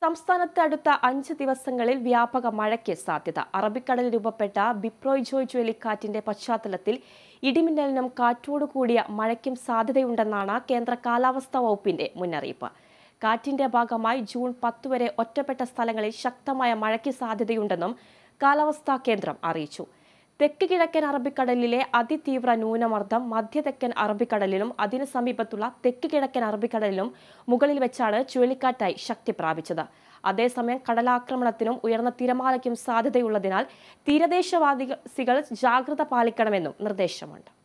സംസ്ഥാനത്ത് അടുത്ത അഞ്ച് ദിവസങ്ങളിൽ വ്യാപക മഴയ്ക്ക് സാധ്യത അറബിക്കടലിൽ രൂപപ്പെട്ട ബിപ്രോയ് ജോയ് ചുഴലിക്കാറ്റിന്റെ പശ്ചാത്തലത്തിൽ ഇടിമിന്നലിനും കാറ്റോടുകൂടിയ മഴയ്ക്കും സാധ്യതയുണ്ടെന്നാണ് കേന്ദ്ര കാലാവസ്ഥാ വകുപ്പിന്റെ മുന്നറിയിപ്പ് കാറ്റിന്റെ ഭാഗമായി ജൂൺ പത്ത് വരെ ഒറ്റപ്പെട്ട സ്ഥലങ്ങളിൽ ശക്തമായ മഴയ്ക്ക് സാധ്യതയുണ്ടെന്നും കാലാവസ്ഥാ കേന്ദ്രം അറിയിച്ചു തെക്ക് കിഴക്കൻ അറബിക്കടലിലെ അതിതീവ്ര ന്യൂനമർദ്ദം മധ്യതെക്കൻ അറബിക്കടലിലും അതിനു സമീപത്തുള്ള തെക്ക് കിഴക്കൻ അറബിക്കടലിലും മുകളിൽ വെച്ചാണ് ചുഴലിക്കാറ്റായി ശക്തി പ്രാപിച്ചത് അതേസമയം കടലാക്രമണത്തിനും ഉയർന്ന തിരമാലയ്ക്കും സാധ്യതയുള്ളതിനാൽ തീരദേശവാസികൾ ജാഗ്രത പാലിക്കണമെന്നും നിർദ്ദേശമുണ്ട്